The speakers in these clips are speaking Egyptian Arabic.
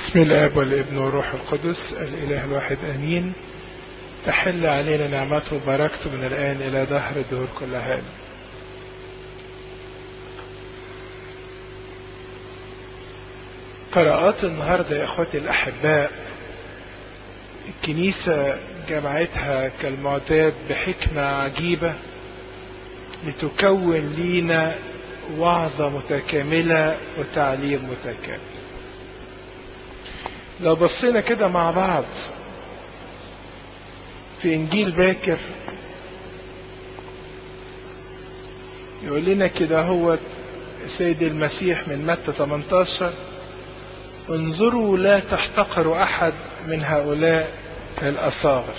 بسم الاب والابن والروح القدس الاله الواحد امين تحل علينا نعمته وبركته من الان الى دهر الدهور كلها قراءات النهارده يا اخوتي الاحباء الكنيسه جمعتها كالمعتاد بحكمه عجيبه لتكون لينا وعظه متكامله وتعليم متكامل لو بصينا كده مع بعض في انجيل باكر يقول لنا كده هو السيد المسيح من متى 18 انظروا لا تحتقروا احد من هؤلاء الاصاغر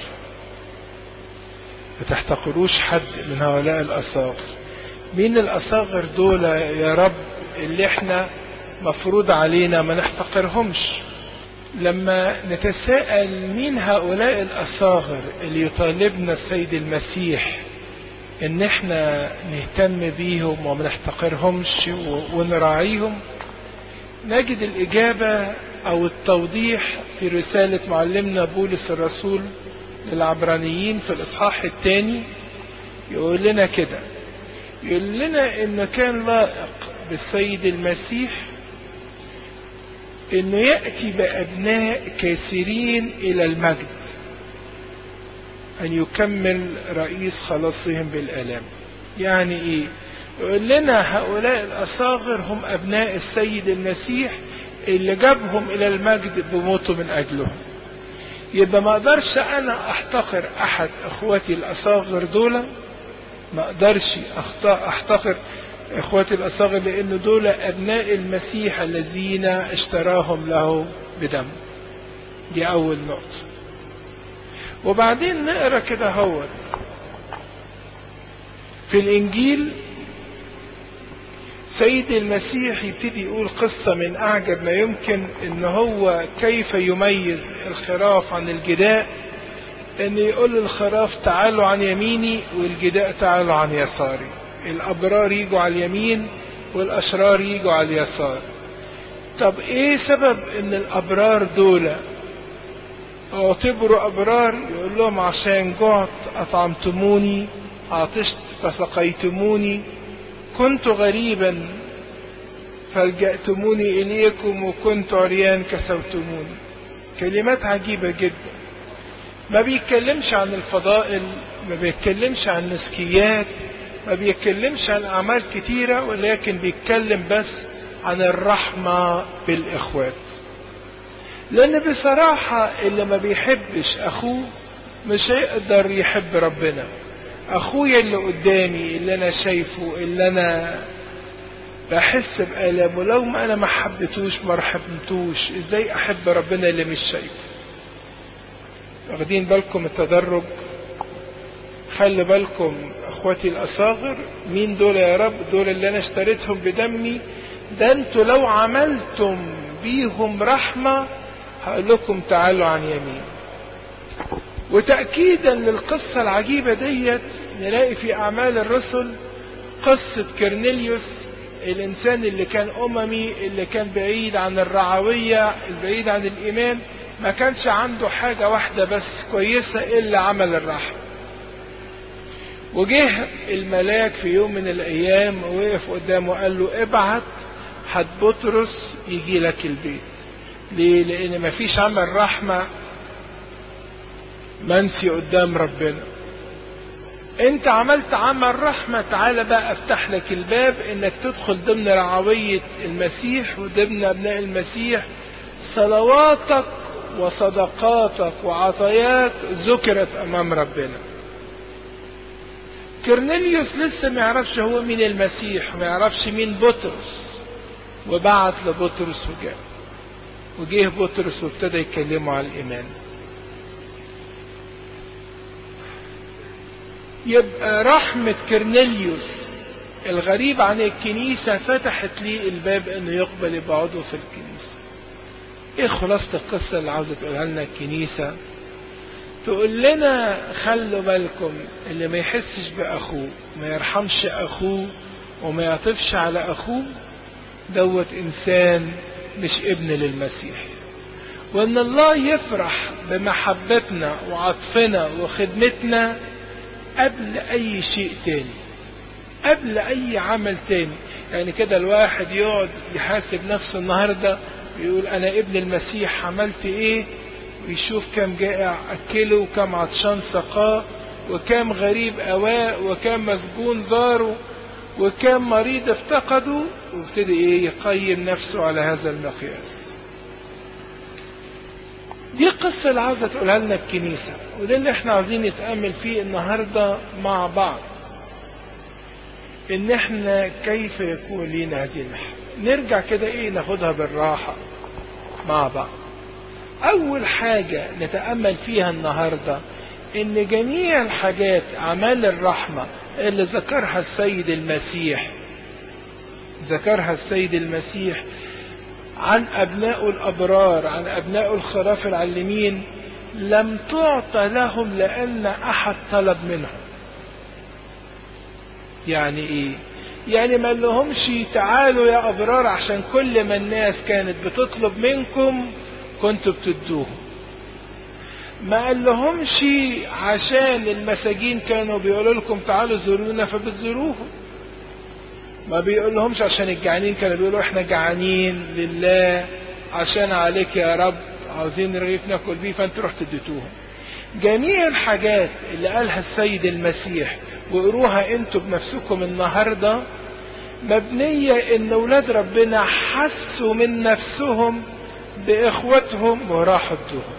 ما تحتقروش حد من هؤلاء الاصاغر مين الاصاغر دول يا رب اللي احنا مفروض علينا ما نحتقرهمش لما نتساءل مين هؤلاء الأصاغر اللي يطالبنا السيد المسيح ان احنا نهتم بيهم وما نحتقرهمش ونراعيهم نجد الإجابة أو التوضيح في رسالة معلمنا بولس الرسول للعبرانيين في الإصحاح الثاني يقول لنا كده يقول لنا إن كان لائق بالسيد المسيح انه ياتي بابناء كثيرين الى المجد ان يكمل رئيس خلاصهم بالالام يعني ايه يقول لنا هؤلاء الاصاغر هم ابناء السيد المسيح اللي جابهم الى المجد بموته من اجلهم يبقى ما اقدرش انا احتقر احد اخواتي الاصاغر دول ما اقدرش احتقر اخواتي الاصاغر لان دول ابناء المسيح الذين اشتراهم له بدم دي اول نقطة وبعدين نقرا كده هوت في الانجيل سيد المسيح يبتدي يقول قصة من أعجب ما يمكن إن هو كيف يميز الخراف عن الجداء إن يقول الخراف تعالوا عن يميني والجداء تعالوا عن يساري الأبرار يجوا على اليمين والأشرار يجوا على اليسار طب إيه سبب إن الأبرار دول اعتبروا أبرار يقول لهم عشان جعت أطعمتموني عطشت فسقيتموني كنت غريبا فلجأتموني إليكم وكنت عريان كسوتموني كلمات عجيبة جدا ما بيتكلمش عن الفضائل ما بيتكلمش عن نسكيات ما بيتكلمش عن أعمال كتيرة ولكن بيتكلم بس عن الرحمة بالإخوات لأن بصراحة اللي ما بيحبش أخوه مش هيقدر يحب ربنا أخويا اللي قدامي اللي أنا شايفه اللي أنا بحس بألمه لو ما أنا ما حبيتوش ما رحمتوش إزاي أحب ربنا اللي مش شايفه واخدين بالكم التدرج خلي بالكم اخواتي الاصاغر مين دول يا رب دول اللي انا اشتريتهم بدمي ده انتوا لو عملتم بيهم رحمة هقول لكم تعالوا عن يمين وتأكيدا للقصة العجيبة ديت نلاقي في أعمال الرسل قصة كرنيليوس الإنسان اللي كان أممي اللي كان بعيد عن الرعوية البعيد عن الإيمان ما كانش عنده حاجة واحدة بس كويسة إلا عمل الرحمة وجه الملاك في يوم من الايام وقف قدامه وقال له ابعت حد بطرس يجي لك البيت ليه لان مفيش عمل رحمة منسي قدام ربنا انت عملت عمل رحمة تعالى بقى افتح لك الباب انك تدخل ضمن رعوية المسيح وضمن ابناء المسيح صلواتك وصدقاتك وعطاياك ذكرت امام ربنا كرنيليوس لسه ما يعرفش هو مين المسيح ما يعرفش مين بطرس وبعت لبطرس وجاء وجه بطرس وابتدى يكلمه على الإيمان يبقى رحمة كرنيليوس الغريب عن الكنيسة فتحت ليه الباب انه يقبل يبقى عضو في الكنيسة ايه خلاصة القصة اللي عاوزة تقولها لنا الكنيسة تقول لنا خلوا بالكم اللي ما يحسش بأخوه ما يرحمش أخوه وما يعطفش على أخوه دوت إنسان مش ابن للمسيح وان الله يفرح بمحبتنا وعطفنا وخدمتنا قبل اي شيء تاني قبل اي عمل تاني يعني كده الواحد يقعد يحاسب نفسه النهارده يقول انا ابن المسيح عملت ايه ويشوف كم جائع اكله وكم عطشان سقاه وكم غريب اواه وكم مسجون زاره وكم مريض افتقده وابتدي ايه يقيم نفسه على هذا المقياس دي قصة اللي عاوزة تقولها لنا الكنيسة وده اللي احنا عاوزين نتأمل فيه النهاردة مع بعض ان احنا كيف يكون لنا هذه المحبة نرجع كده ايه ناخدها بالراحة مع بعض اول حاجة نتأمل فيها النهاردة ان جميع الحاجات اعمال الرحمة اللي ذكرها السيد المسيح ذكرها السيد المسيح عن أبناء الأبرار عن أبناء الخراف العلمين لم تعطى لهم لأن أحد طلب منهم يعني إيه يعني ما لهمش تعالوا يا أبرار عشان كل ما الناس كانت بتطلب منكم كنتوا بتدوهم ما قال لهمش عشان المساجين كانوا بيقولوا لكم تعالوا زورونا فبتزوروهم ما بيقول لهمش عشان الجعانين كانوا بيقولوا احنا جعانين لله عشان عليك يا رب عاوزين رغيف ناكل بيه فانت رحت اديتوهم جميع الحاجات اللي قالها السيد المسيح وقروها انتوا بنفسكم النهارده مبنية ان ولاد ربنا حسوا من نفسهم باخوتهم وراحوا ادوهم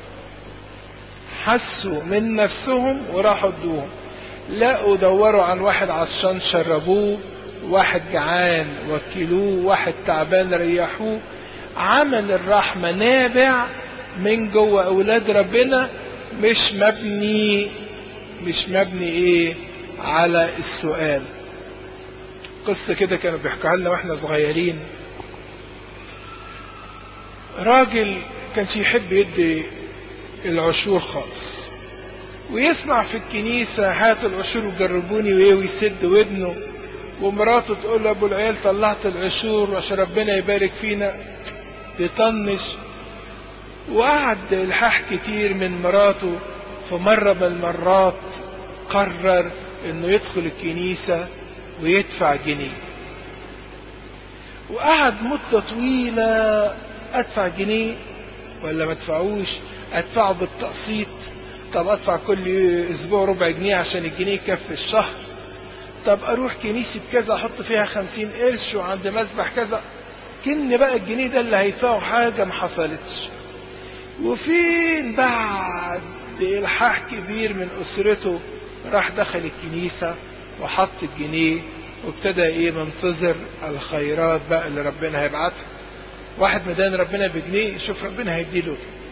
حسوا من نفسهم وراحوا ادوهم لقوا دوروا عن واحد عطشان شربوه واحد جعان وكلوه واحد تعبان ريحوه عمل الرحمة نابع من جوه أولاد ربنا مش مبني مش مبني إيه على السؤال قصة كده كانوا بيحكوها لنا واحنا صغيرين راجل كانش يحب يدي العشور خالص ويسمع في الكنيسة هاتوا العشور وجربوني وإيه ويسد ودنه ومراته تقول له ابو العيال طلعت العشور عشان ربنا يبارك فينا تطنش وقعد الحاح كتير من مراته فمرة من المرات قرر انه يدخل الكنيسة ويدفع جنيه وقعد مدة طويلة ادفع جنيه ولا ما ادفعوش ادفعه بالتقسيط طب ادفع كل اسبوع ربع جنيه عشان الجنيه يكفي الشهر طب اروح كنيسة كذا احط فيها خمسين قرش وعند مسبح كذا كن بقى الجنيه ده اللي هيدفعه حاجة ما حصلتش وفين بعد الحاح كبير من اسرته راح دخل الكنيسة وحط الجنيه وابتدى ايه منتظر الخيرات بقى اللي ربنا هيبعتها واحد مدان ربنا بجنيه يشوف ربنا هيديله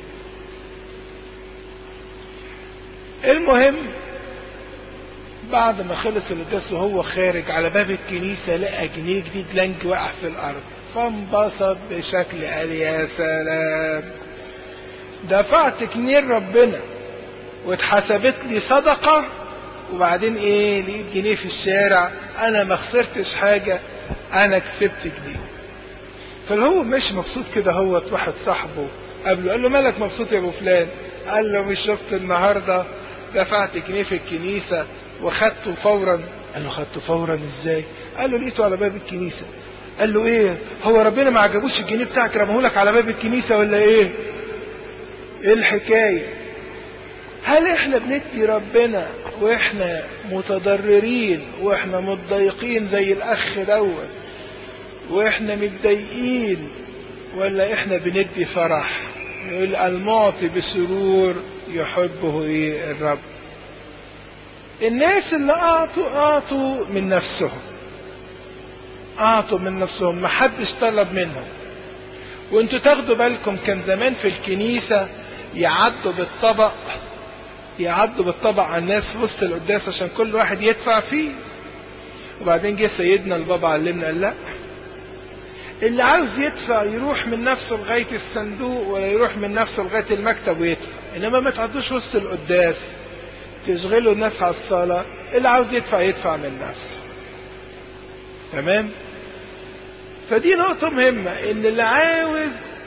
المهم بعد ما خلص القداس وهو خارج على باب الكنيسة لقى جنيه جديد لنج وقع في الأرض فانبسط بشكل قال يا سلام دفعت جنيه ربنا واتحسبت لي صدقة وبعدين ايه لقيت جنيه في الشارع انا ما خسرتش حاجة انا كسبت جنيه فالهو مش مبسوط كده هو واحد صاحبه قبله قال له مالك مبسوط يا ابو فلان قال له مش شفت النهارده دفعت جنيه في الكنيسة وخدته فورا قال له خدته فورا ازاي قال له لقيته على باب الكنيسة قال له ايه هو ربنا ما عجبوش الجنيه بتاعك رمهولك على باب الكنيسة ولا ايه ايه الحكاية هل احنا بندي ربنا واحنا متضررين واحنا متضايقين زي الاخ دوت واحنا متضايقين ولا احنا بندي فرح يقول المعطي بسرور يحبه ايه الرب الناس اللي اعطوا اعطوا من نفسهم اعطوا من نفسهم ما حدش طلب منهم وانتوا تاخدوا بالكم كان زمان في الكنيسة يعدوا بالطبق يعدوا بالطبق على الناس في وسط القداس عشان كل واحد يدفع فيه وبعدين جه سيدنا البابا علمنا قال لا اللي عاوز يدفع يروح من نفسه لغاية الصندوق ولا يروح من نفسه لغاية المكتب ويدفع انما ما تعدوش وسط القداس تشغلوا الناس على الصلاة اللي عاوز يدفع يدفع من نفسه تمام فدي نقطة مهمة ان اللي عاوز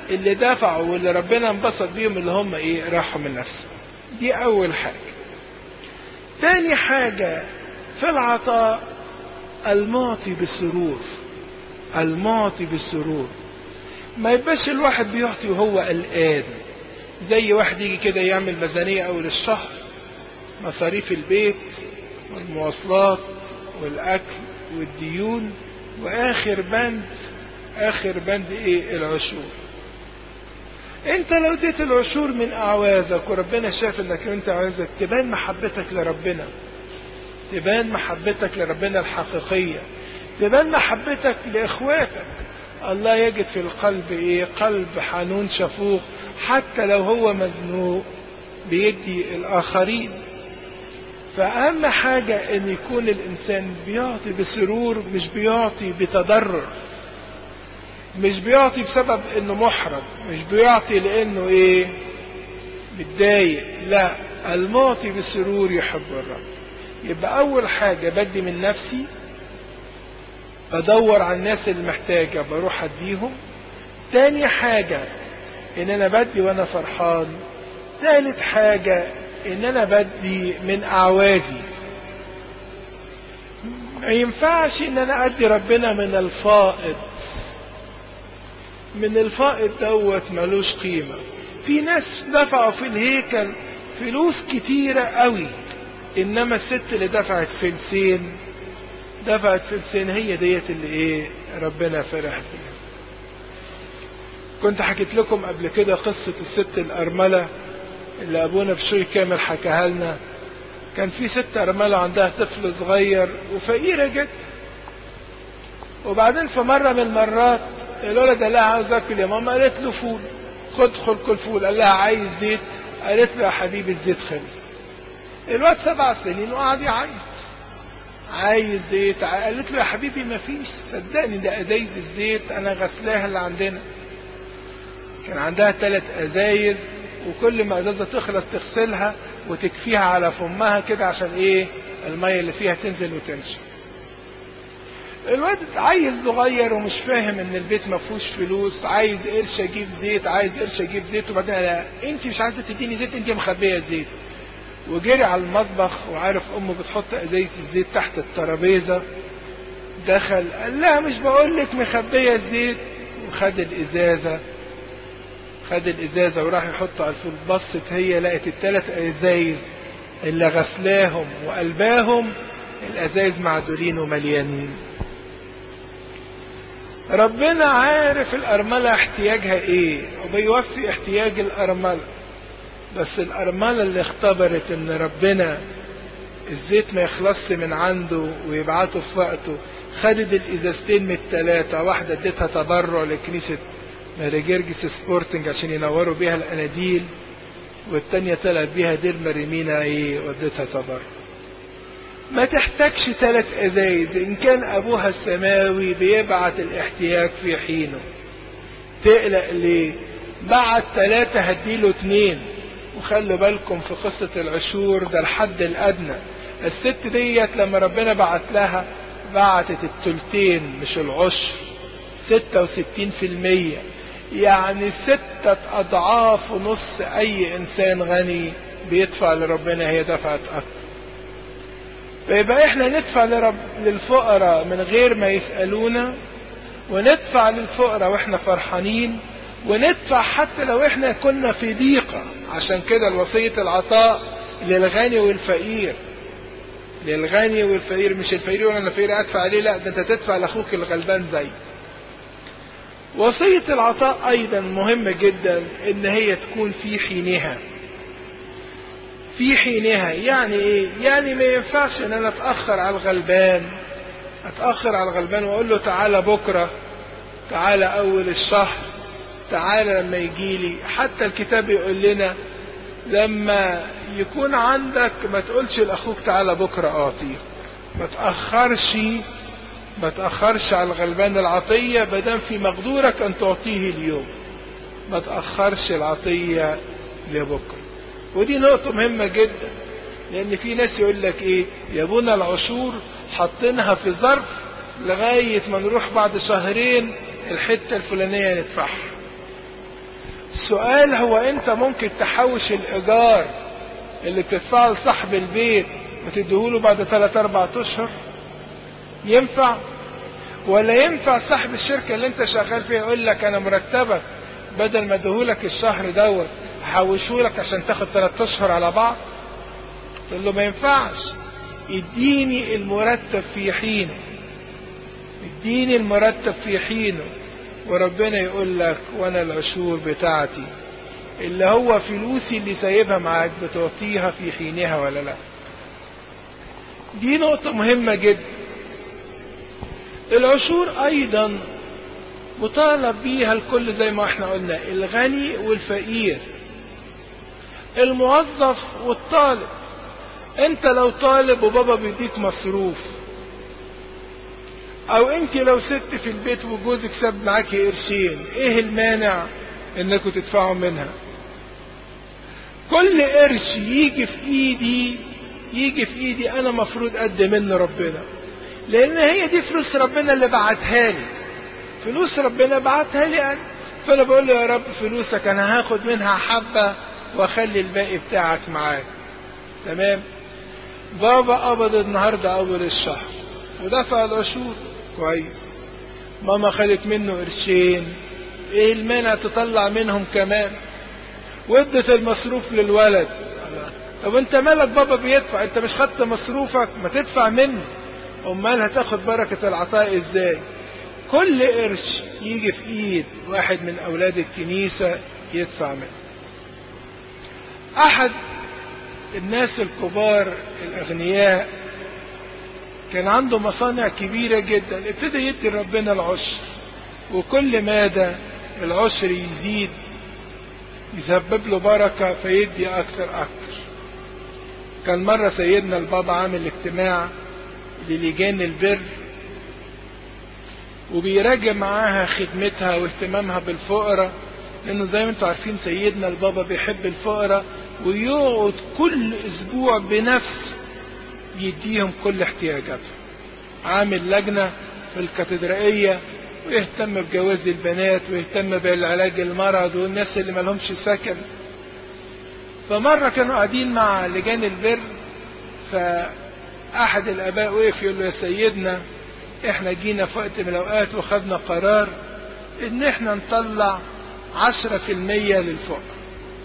اللي دفعوا واللي ربنا انبسط بيهم اللي هم ايه راحوا من نفسه دي اول حاجة تاني حاجة في العطاء المعطي بالسرور المعطي بالسرور ما يبقاش الواحد بيعطي وهو قلقان زي واحد يجي كده يعمل ميزانية أول الشهر مصاريف البيت والمواصلات والأكل والديون وآخر بند آخر بند إيه العشور أنت لو اديت العشور من أعوازك وربنا شاف إنك أنت عايزك تبان محبتك لربنا تبان محبتك لربنا الحقيقية تبان محبتك لإخواتك الله يجد في القلب إيه قلب حنون شفوق حتى لو هو مزنوق بيدي الآخرين فأهم حاجة أن يكون الإنسان بيعطي بسرور مش بيعطي بتضرر مش بيعطي بسبب أنه محرج مش بيعطي لأنه إيه متضايق لا المعطي بسرور يحب الرب يبقى أول حاجة بدي من نفسي بدور على الناس اللي محتاجة بروح أديهم تاني حاجة إن أنا بدي وأنا فرحان تالت حاجة إن أنا بدي من أعوازي ما ينفعش إن أنا أدي ربنا من الفائض من الفائض دوت ملوش قيمة في ناس دفعوا في الهيكل فلوس كتيرة قوي إنما الست اللي دفعت فلسين دفعت فلسين هي ديت اللي إيه ربنا فرح بيها كنت حكيت لكم قبل كده قصة الست الأرملة اللي أبونا بشوي كامل حكاها لنا كان في ست أرملة عندها طفل صغير وفقيرة جدا وبعدين في مرة من المرات الولد قال لها عاوز اكل يا ماما قالت له فول خد خد كل فول قال لها عايز زيت قالت له يا حبيبي الزيت خلص الواد سبع سنين وقعد يعيط عايز زيت قالت له يا حبيبي ما فيش صدقني ده ازايز الزيت انا غسلاها اللي عندنا كان عندها ثلاث ازايز وكل ما ازازه تخلص تغسلها وتكفيها على فمها كده عشان ايه الميه اللي فيها تنزل وتنشف الواد عيل صغير ومش فاهم ان البيت ما فيهوش فلوس عايز قرش اجيب زيت عايز قرش اجيب زيت وبعدين لا انت مش عايزه تديني زيت انت مخبيه الزيت وجري على المطبخ وعارف امه بتحط ازايز الزيت تحت الترابيزه دخل قال لها مش بقول لك مخبيه الزيت وخد الازازه خد الازازه وراح يحطه على الفول بصت هي لقت الثلاث ازايز اللي غسلاهم وقلباهم الازايز معدولين ومليانين ربنا عارف الأرملة احتياجها ايه وبيوفي احتياج الأرملة بس الأرملة اللي اختبرت ان ربنا الزيت ما يخلصش من عنده ويبعته في وقته خدت الإزازتين من التلاتة واحدة اديتها تبرع لكنيسة ماري جرجس سبورتنج عشان ينوروا بيها الأناديل والتانية طلعت بيها دير مريمينا ايه وديتها تبرع ما تحتاجش ثلاث ازايز ان كان ابوها السماوي بيبعت الاحتياج في حينه تقلق ليه بعت ثلاثة هديله اتنين وخلوا بالكم في قصة العشور ده الحد الادنى الست ديت لما ربنا بعت لها بعتت التلتين مش العشر ستة وستين في المية يعني ستة اضعاف ونص اي انسان غني بيدفع لربنا هي دفعت اكتر فيبقى احنا ندفع لرب للفقراء من غير ما يسألونا وندفع للفقراء واحنا فرحانين وندفع حتى لو احنا كنا في ضيقة عشان كده الوصية العطاء للغني والفقير للغني والفقير مش الفقير يقول انا فقير ادفع عليه لا ده انت تدفع لاخوك الغلبان زي وصية العطاء ايضا مهمة جدا ان هي تكون في حينها في حينها يعني ايه يعني ما ينفعش ان انا اتاخر على الغلبان اتاخر على الغلبان واقول له تعالى بكره تعالى اول الشهر تعالى لما يجي لي حتى الكتاب يقول لنا لما يكون عندك ما تقولش لاخوك تعالى بكره اعطيك ما تاخرش ما تاخرش على الغلبان العطيه بدل في مقدورك ان تعطيه اليوم ما تاخرش العطيه لبكره ودي نقطة مهمة جدا لأن في ناس يقول لك إيه يابونا العشور حاطينها في ظرف لغاية ما نروح بعد شهرين الحتة الفلانية ندفعها السؤال هو انت ممكن تحوش الايجار اللي بتدفعه لصاحب البيت وتديهوله بعد 3 4 اشهر ينفع ولا ينفع صاحب الشركه اللي انت شغال فيها يقول لك انا مرتبك بدل ما اديهولك الشهر دوت احوشهولك عشان تاخد 3 اشهر على بعض تقول له ما ينفعش اديني المرتب في حينه اديني المرتب في حينه وربنا يقول لك وانا العشور بتاعتي اللي هو فلوسي اللي سايبها معاك بتعطيها في حينها ولا لا دي نقطة مهمة جدا العشور ايضا مطالب بيها الكل زي ما احنا قلنا الغني والفقير الموظف والطالب انت لو طالب وبابا بيديك مصروف او انت لو ست في البيت وجوزك ساب معاكي قرشين ايه المانع انكم تدفعوا منها كل قرش يجي في ايدي يجي في ايدي انا مفروض ادي منه ربنا لان هي دي فلوس ربنا اللي بعتها لي فلوس ربنا بعتها لي انا فانا بقول له يا رب فلوسك انا هاخد منها حبه واخلي الباقي بتاعك معاك تمام بابا قبض النهارده اول الشهر ودفع العشور كويس ماما خدت منه قرشين ايه المانع تطلع منهم كمان وادت المصروف للولد طب انت مالك بابا بيدفع انت مش خدت مصروفك ما تدفع منه امال هتاخد بركة العطاء ازاي كل قرش يجي في ايد واحد من اولاد الكنيسة يدفع منه احد الناس الكبار الاغنياء كان عنده مصانع كبيرة جدا ابتدى يدي ربنا العشر وكل مادة العشر يزيد يسبب له بركة فيدي أكثر أكثر كان مرة سيدنا البابا عامل اجتماع للجان البر وبيراجع معاها خدمتها واهتمامها بالفقراء لأنه زي ما انتم عارفين سيدنا البابا بيحب الفقراء ويقعد كل أسبوع بنفسه يديهم كل احتياجاتهم عامل لجنة في الكاتدرائية ويهتم بجواز البنات ويهتم بالعلاج المرض والناس اللي مالهمش سكن فمرة كانوا قاعدين مع لجان البر فأحد الآباء وقف يقول له يا سيدنا احنا جينا في وقت من الأوقات وخدنا قرار إن احنا نطلع عشرة في المية للفقراء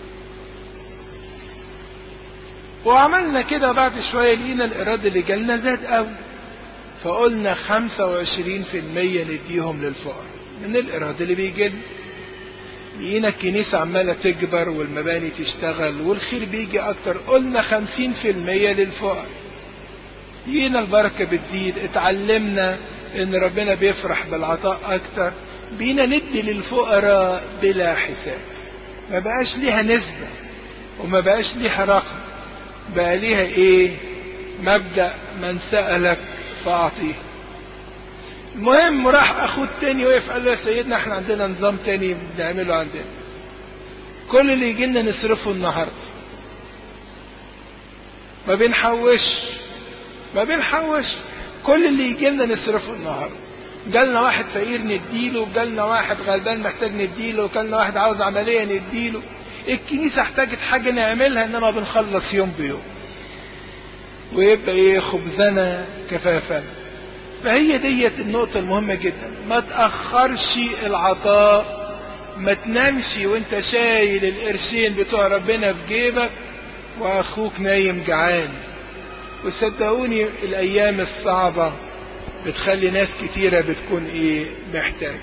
وعملنا كده بعد شوية لقينا الإيراد اللي جالنا زاد قوي فقلنا خمسة وعشرين في المية نديهم للفقراء من الإيراد اللي بيجيلنا لقينا الكنيسة عمالة تكبر والمباني تشتغل والخير بيجي أكتر قلنا خمسين في المية للفقراء لقينا البركة بتزيد اتعلمنا إن ربنا بيفرح بالعطاء أكتر بينا ندي للفقراء بلا حساب ما بقاش ليها نسبة وما بقاش ليها رقم بقى ليها ايه مبدأ من سألك فأعطيه المهم راح اخوه تاني وقف قال له يا سيدنا احنا عندنا نظام تاني بنعمله عندنا كل اللي يجي لنا نصرفه النهارده ما بنحوش ما بنحوش كل اللي يجي لنا نصرفه النهارده جالنا واحد فقير نديله جالنا واحد غلبان محتاج نديله جالنا واحد عاوز عمليه نديله الكنيسة احتاجت حاجة نعملها انما بنخلص يوم بيوم ويبقى ايه خبزنا كفافنا فهي ديت النقطة المهمة جدا ما تأخرش العطاء ما تنامش وانت شايل القرشين بتوع ربنا في جيبك واخوك نايم جعان وصدقوني الايام الصعبة بتخلي ناس كتيرة بتكون ايه محتاجة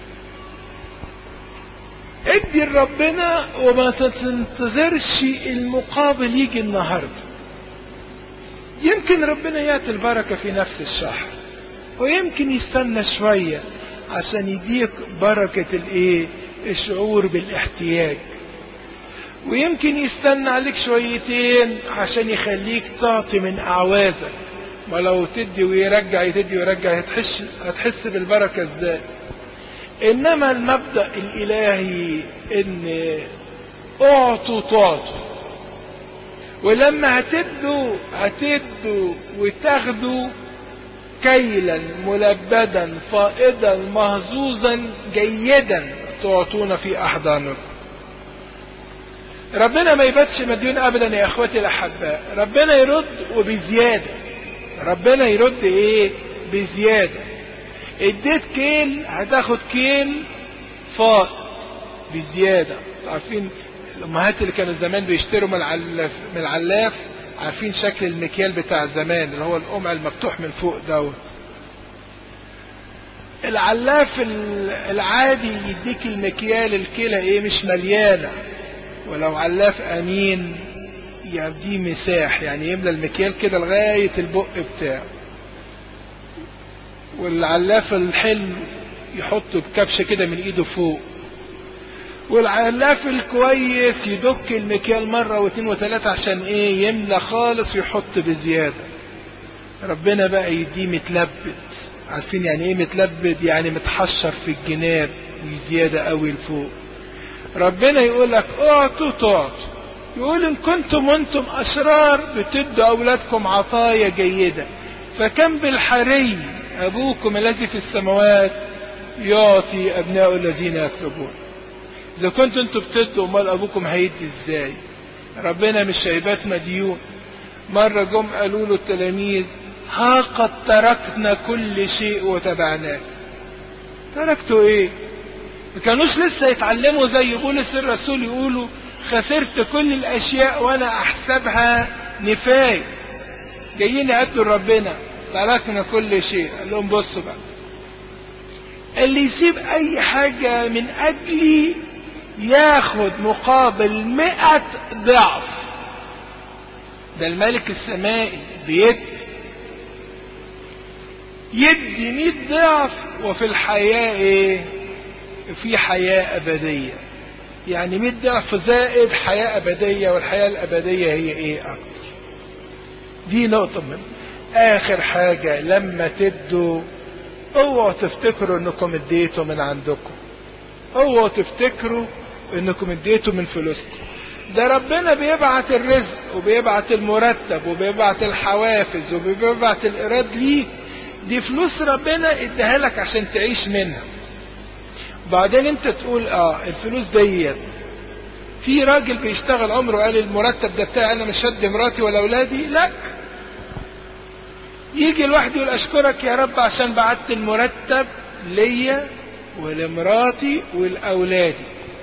ادي لربنا وما تنتظرش المقابل يجي النهارده يمكن ربنا يعطي البركه في نفس الشهر ويمكن يستنى شويه عشان يديك بركه الايه الشعور بالاحتياج ويمكن يستنى عليك شويتين عشان يخليك تعطي من اعوازك ولو تدي ويرجع تدي ويرجع هتحس هتحس بالبركه ازاي انما المبدا الالهي ان اعطوا تعطوا ولما هتدوا هتدوا وتاخدوا كيلا ملبدا فائضا مهزوزا جيدا تعطون في احضانكم ربنا ما يباتش مديون ابدا يا اخواتي الاحباء ربنا يرد وبزياده ربنا يرد ايه بزياده اديت كيل هتاخد كيل فائض بزياده عارفين الامهات اللي كانوا زمان بيشتروا من العلاف من العلاف عارفين شكل المكيال بتاع زمان اللي هو القمع المفتوح من فوق دوت العلاف العادي يديك المكيال الكلى ايه مش مليانه ولو علاف امين يديه مساح يعني يملى المكيال كده لغايه البق بتاعه والعلاف الحلم يحطه بكبشه كده من ايده فوق والعلاف الكويس يدك المكيال مرة واثنين وثلاثة عشان ايه يملى خالص ويحط بزيادة ربنا بقى يديه متلبد عارفين يعني ايه متلبد يعني متحشر في الجناب وزيادة قوي لفوق ربنا يقول لك اعطوا تعطوا يقول ان كنتم انتم اشرار بتدوا اولادكم عطايا جيدة فكم بالحري ابوكم الذي في السماوات يعطي ابناء الذين يطلبون اذا كنتوا انتوا بتدوا امال ابوكم هيدي ازاي ربنا مش هيبات مديون مرة جم قالوا له التلاميذ ها قد تركنا كل شيء وتبعناه تركتوا ايه ما كانوش لسه يتعلموا زي بولس الرسول يقولوا خسرت كل الاشياء وانا احسبها نفاية جايين يقتلوا ربنا تركنا كل شيء قال لهم بصوا بقى اللي يسيب اي حاجة من اجلي ياخد مقابل مئة ضعف ده الملك السمائي بيد يدي مئة ضعف وفي الحياة ايه في حياة ابدية يعني مئة ضعف زائد حياة ابدية والحياة الابدية هي ايه اكتر دي نقطة من اخر حاجة لما تدوا اوعوا تفتكروا انكم اديتوا من عندكم اوعوا تفتكروا انكم اديتوا من فلوسكم ده ربنا بيبعت الرزق وبيبعت المرتب وبيبعت الحوافز وبيبعت الايراد ليك دي فلوس ربنا اداها لك عشان تعيش منها بعدين انت تقول اه الفلوس ديت في راجل بيشتغل عمره قال المرتب ده بتاعي انا مش هدي مراتي ولا اولادي لا يجي الواحد يقول اشكرك يا رب عشان بعت المرتب ليا ولمراتي ولاولادي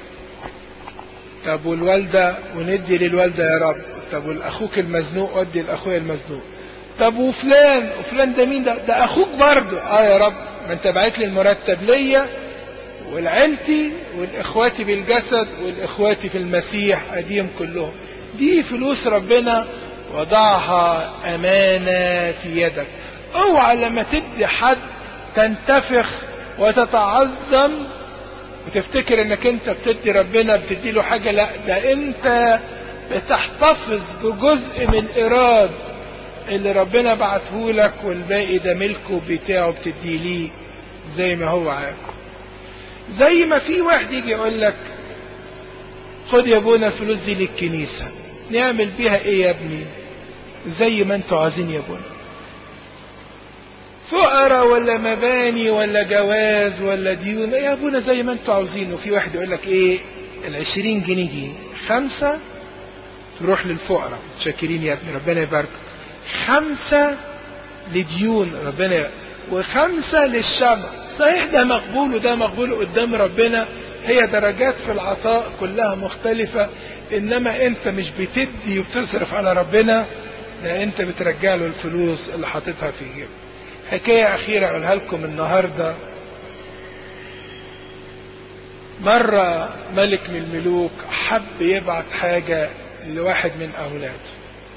طب والوالده وندي للوالده يا رب طب والاخوك المزنوق ودي لاخويا المزنوق طب وفلان وفلان ده مين ده ده اخوك برضه اه يا رب ما انت بعت لي المرتب ليا والعيلتي والاخواتي بالجسد والاخواتي في المسيح اديهم كلهم دي فلوس ربنا وضعها امانه في يدك اوعى لما تدي حد تنتفخ وتتعظم وتفتكر انك انت بتدي ربنا بتدي له حاجه لا ده انت بتحتفظ بجزء من الايراد اللي ربنا بعته لك والباقي ده ملكه بتاعه بتديه ليه زي ما هو عارف زي ما في واحد يجي يقول لك خد يا ابونا الفلوس دي للكنيسه نعمل بيها ايه يا ابني زي ما انتوا عايزين يا ابونا فقراء ولا مباني ولا جواز ولا ديون يا ابونا زي ما انتوا عاوزين وفي واحد يقول لك ايه العشرين جنيه دي خمسة تروح للفقراء شاكرين يا ابني ربنا يبارك خمسة لديون ربنا وخمسة للشمع صحيح ده مقبول وده مقبول قدام ربنا هي درجات في العطاء كلها مختلفة انما انت مش بتدي وبتصرف على ربنا ده انت بترجع له الفلوس اللي حاططها في جيبك حكاية أخيرة أقولها لكم النهاردة مرة ملك من الملوك حب يبعت حاجة لواحد من أولاده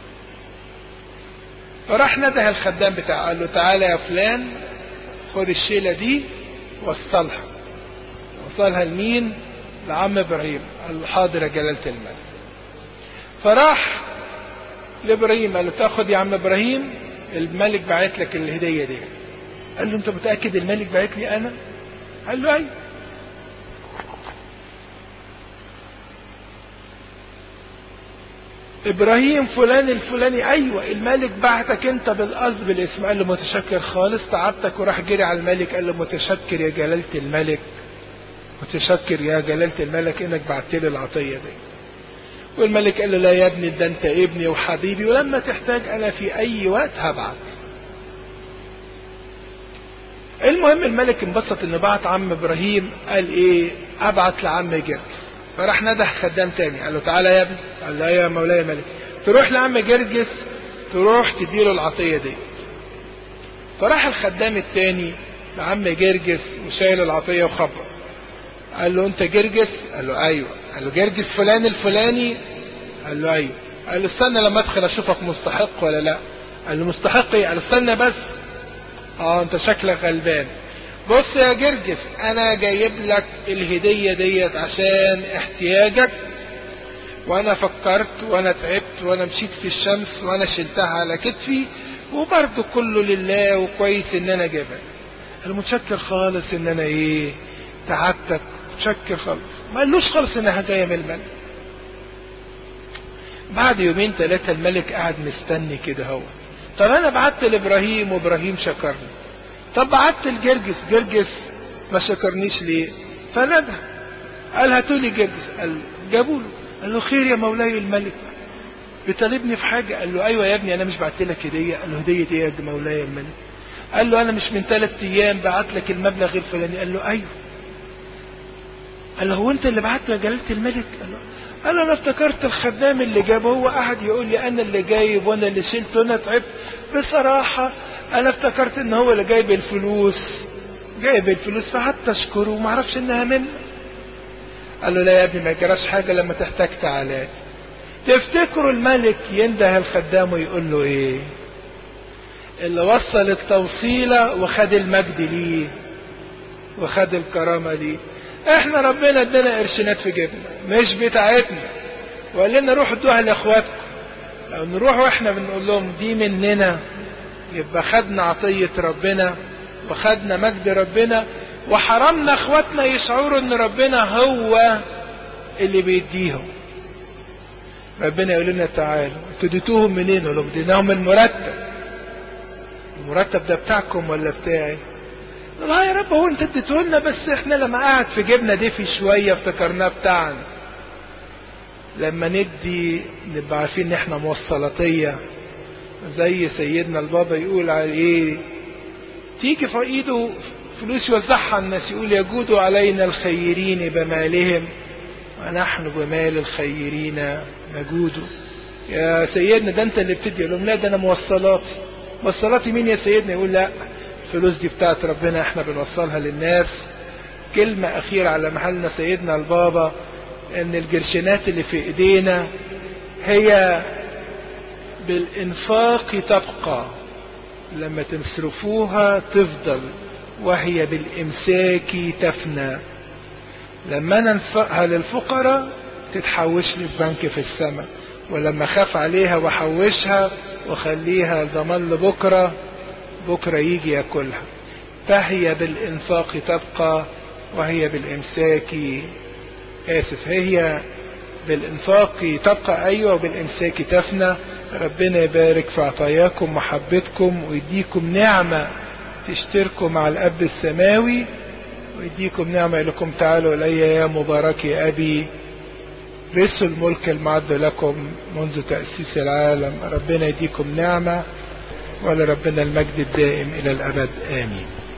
فراح نده الخدام بتاعه قال له تعالى يا فلان خد الشيلة دي وصلها وصلها لمين لعم إبراهيم قال له حاضر يا جلالة الملك فراح لإبراهيم قال له تاخد يا عم إبراهيم الملك بعت لك الهدية دي قال له انت متأكد الملك بعت لي انا قال له ايوه ابراهيم فلان الفلاني ايوه الملك بعتك انت بالقصد بالاسم قال له متشكر خالص تعبتك وراح جري على الملك قال له متشكر يا جلالة الملك متشكر يا جلالة الملك انك بعت لي العطية دي والملك قال له لا يا ابني ده انت ابني وحبيبي ولما تحتاج انا في اي وقت هبعت المهم الملك انبسط انه بعت عم ابراهيم قال ايه ابعت لعم جرجس فراح نده خدام تاني قال له تعالى يا ابني قال له يا مولاي ملك تروح لعم جرجس تروح تديله العطيه ديت فراح الخدام التاني لعم جرجس وشايل العطيه وخبر قال له انت جرجس قال له ايوه قال له جرجس فلان الفلاني قال له ايوه قال له استنى لما ادخل اشوفك مستحق ولا لا قال له مستحق ايه قال له استنى بس اه انت شكلك غلبان بص يا جرجس انا جايب لك الهدية ديت عشان احتياجك وانا فكرت وانا تعبت وانا مشيت في الشمس وانا شلتها على كتفي وبرضه كله لله وكويس ان انا جايبها المتشكر خالص ان انا ايه تعبتك متشكر خالص ما قالوش خالص انها جايه من الملك بعد يومين ثلاثة الملك قاعد مستني كده هو طب انا بعت لابراهيم وابراهيم شكرني طب بعت لجرجس جرجس ما شكرنيش ليه فندى قال هاتوا لي جرجس قال جابوا له قال له خير يا مولاي الملك بتطالبني في حاجه قال له ايوه يا ابني انا مش بعت لك هديه قال له هديه ايه يا مولاي الملك قال له انا مش من ثلاث ايام بعت لك المبلغ الفلاني قال له ايوه قال له هو انت اللي بعت لجلاله الملك قال له قال له انا افتكرت الخدام اللي جابه هو قعد يقول لي انا اللي جايب وانا اللي شلت وانا تعبت بصراحه انا افتكرت ان هو اللي جايب الفلوس جايب الفلوس فحتى اشكره وما اعرفش انها منه قال له لا يا ابني ما يجراش حاجه لما تحتاج تعالى تفتكروا الملك ينده الخدام ويقول له ايه اللي وصل التوصيله وخد المجد ليه وخد الكرامه ليه احنا ربنا ادانا قرشينات في جيبنا مش بتاعتنا وقال لنا روحوا ادوها لاخواتكم لو نروح واحنا بنقول لهم دي مننا يبقى خدنا عطية ربنا وخدنا مجد ربنا وحرمنا اخواتنا يشعروا ان ربنا هو اللي بيديهم ربنا يقول لنا تعالوا انتوا اديتوهم منين؟ قالوا اديناهم المرتب المرتب ده بتاعكم ولا بتاعي؟ لا يا رب هو انت اديته لنا بس احنا لما قعد في جيبنا دفي شويه افتكرناه بتاعنا لما ندي نبقى عارفين ان احنا موصلاتيه زي سيدنا البابا يقول على ايه تيجي في ايده فلوس يوزعها على الناس يقول يجود علينا الخيرين بمالهم ونحن بمال الخيرين نجود يا سيدنا ده انت اللي بتدي لهم لا ده انا موصلاتي موصلاتي مين يا سيدنا يقول لا الفلوس دي بتاعت ربنا احنا بنوصلها للناس كلمة أخيرة على محلنا سيدنا البابا إن الجرشينات اللي في إيدينا هي بالإنفاق تبقى لما تنصرفوها تفضل وهي بالإمساك تفنى لما ننفقها للفقراء تتحوش لي في بنك في السماء ولما خاف عليها وحوشها وخليها ضمان لبكره بكرة يجي ياكلها فهي بالإنفاق تبقى وهي بالإمساك آسف هي بالإنفاق تبقى أيوة وبالإمساك تفنى ربنا يبارك في عطاياكم محبتكم ويديكم نعمة تشتركوا مع الأب السماوي ويديكم نعمة لكم تعالوا إلي يا مبارك يا أبي رثوا الملك المعد لكم منذ تأسيس العالم ربنا يديكم نعمة ولربنا المجد الدائم إلى الأبد آمين